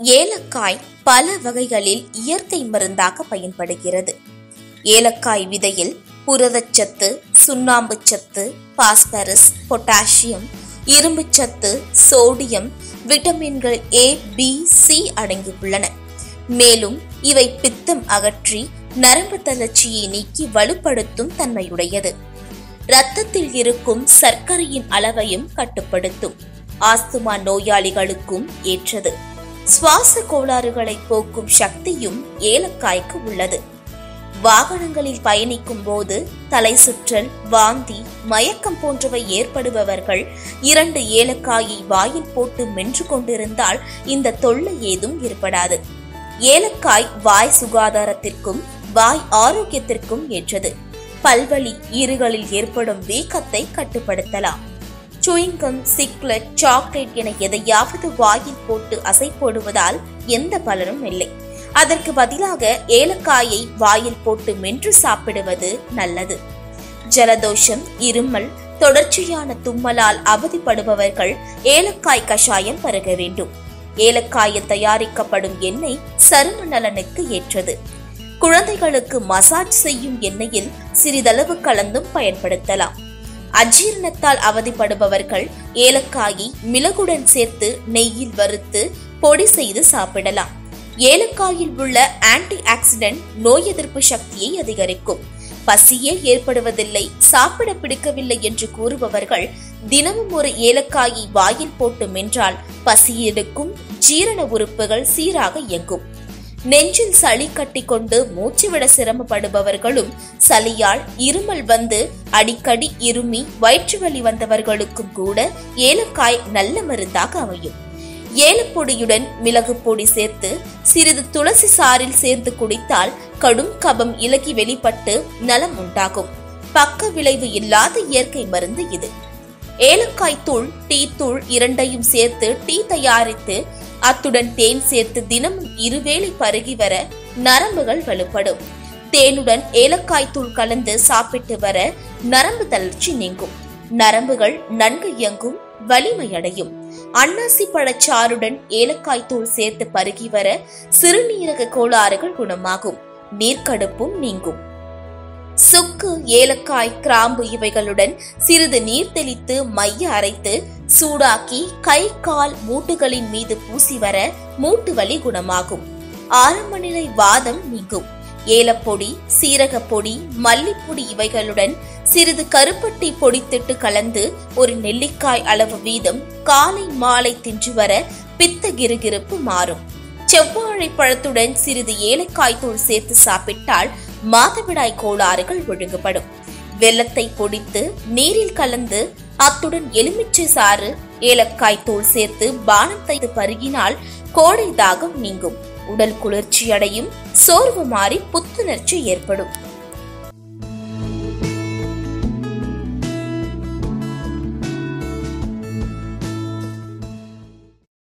ஏலக்காய் பல வகைகளில் இயற்கை மருந்தாக பயன்படுகிறது ஏலக்காய் விதையில் புரதச்சத்து சுண்ணாம்புச்சத்து பாஸ்பரஸ் பொட்டாசியம் இரும்புச்சத்து சோடியம் விட்டமின்கள் ஏ பி சி அடங்கியுள்ளன மேலும் இவை பித்தம் அகற்றி நரம்பு தளர்ச்சியை நீக்கி வலுப்படுத்தும் தன்மையுடையது இரத்தத்தில் இருக்கும் சர்க்கரையின் அளவையும் கட்டுப்படுத்தும் ஆஸ்துமா நோயாளிகளுக்கும் ஏற்றது சுவாச கோளாறுகளை போக்கும் சக்தியும் ஏலக்காய்க்கு உள்ளது வாகனங்களில் பயணிக்கும் போது தலை சுற்றல் வாந்தி மயக்கம் போன்றவை ஏற்படுபவர்கள் இரண்டு ஏலக்காயை வாயில் போட்டு மென்று கொண்டிருந்தால் இந்த தொல்லை ஏதும் ஏற்படாது ஏலக்காய் வாய் சுகாதாரத்திற்கும் வாய் ஆரோக்கியத்திற்கும் ஏற்றது பல்வலி ஈறுகளில் ஏற்படும் வீக்கத்தை கட்டுப்படுத்தலாம் சுயிங்கம் சிக்லெட் சாக்லேட் என எதையாவது வாயில் போட்டு அசை போடுவதால் எந்த பலனும் இல்லை அதற்கு பதிலாக ஏலக்காயை வாயில் போட்டு மென்று சாப்பிடுவது நல்லது ஜலதோஷம் இருமல் தொடர்ச்சியான தும்மலால் அவதிப்படுபவர்கள் ஏலக்காய் கஷாயம் பருக வேண்டும் ஏலக்காயில் தயாரிக்கப்படும் எண்ணெய் சரும நலனுக்கு ஏற்றது குழந்தைகளுக்கு மசாஜ் செய்யும் எண்ணெயில் சிறிதளவு கலந்தும் பயன்படுத்தலாம் அஜீரணத்தால் அவதிப்படுபவர்கள் ஏலக்காயை மிளகுடன் சேர்த்து நெய்யில் வறுத்து பொடி செய்து சாப்பிடலாம் ஏலக்காயில் உள்ள ஆன்டி ஆக்சிடென்ட் நோய் எதிர்ப்பு சக்தியை அதிகரிக்கும் பசியே ஏற்படுவதில்லை சாப்பிட பிடிக்கவில்லை என்று கூறுபவர்கள் தினமும் ஒரு ஏலக்காயை வாயில் போட்டு மென்றால் பசி எடுக்கும் ஜீரண உறுப்புகள் சீராக இயங்கும் நெஞ்சில் சளி கட்டிக்கொண்டு மூச்சுவிட சிரமப்படுபவர்களும் சளியால் இருமல் வந்து அடிக்கடி இருமி வயிற்று வலி வந்தவர்களுக்கும் கூட ஏலக்காய் நல்ல மருந்தாக அமையும் ஏலப்பொடியுடன் மிளகு பொடி சேர்த்து சிறிது துளசி சாறில் சேர்த்து குடித்தால் கடும் கபம் இலகி வெளிப்பட்டு நலம் உண்டாகும் பக்க விளைவு இல்லாத இயற்கை மருந்து இது ஏலக்காய் தூள் டீ தூள் இரண்டையும் சேர்த்து டீ தயாரித்து அத்துடன் தேன் சேர்த்து தினமும் இருவேளை பருகி வர நரம்புகள் வலுப்படும் தேனுடன் ஏலக்காய் தூள் கலந்து சாப்பிட்டு வர நரம்பு தளர்ச்சி நீங்கும் நரம்புகள் நன்கு இயங்கும் வலிமையடையும் அன்னாசி பழச்சாறுடன் ஏலக்காய் தூள் சேர்த்து பருகி வர சிறுநீரக கோளாறுகள் குணமாகும் நீர்க்கடுப்பும் நீங்கும் சுக்கு ஏலக்காய் கிராம்பு இவைகளுடன் சிறிது நீர் தெளித்து மைய அரைத்து சூடாக்கி கை கால் மூட்டுகளின் மீது பூசி வர மூட்டு வலி குணமாகும் ஆரம்ப நிலை வாதம் நீங்கும் ஏலப்பொடி சீரகப்பொடி மல்லிப்பொடி இவைகளுடன் சிறிது கருப்பட்டி பொடித்திட்டு கலந்து ஒரு நெல்லிக்காய் அளவு வீதம் காலை மாலை தின்று வர பித்த கிருகிருப்பு மாறும் செவ்வாழை பழத்துடன் சிறிது ஏலக்காய் தூள் சேர்த்து சாப்பிட்டால் மாதவிடாய் கோளாறுகள் ஒழுங்குபடும் வெள்ளத்தை பொடித்து நீரில் கலந்து அத்துடன் எலுமிச்சை சாறு ஏலக்காய் தூள் சேர்த்து பானம் தைத்து பருகினால் கோடை தாகம் நீங்கும் உடல் குளிர்ச்சியடையும் சோர்வு மாறி புத்துணர்ச்சி ஏற்படும்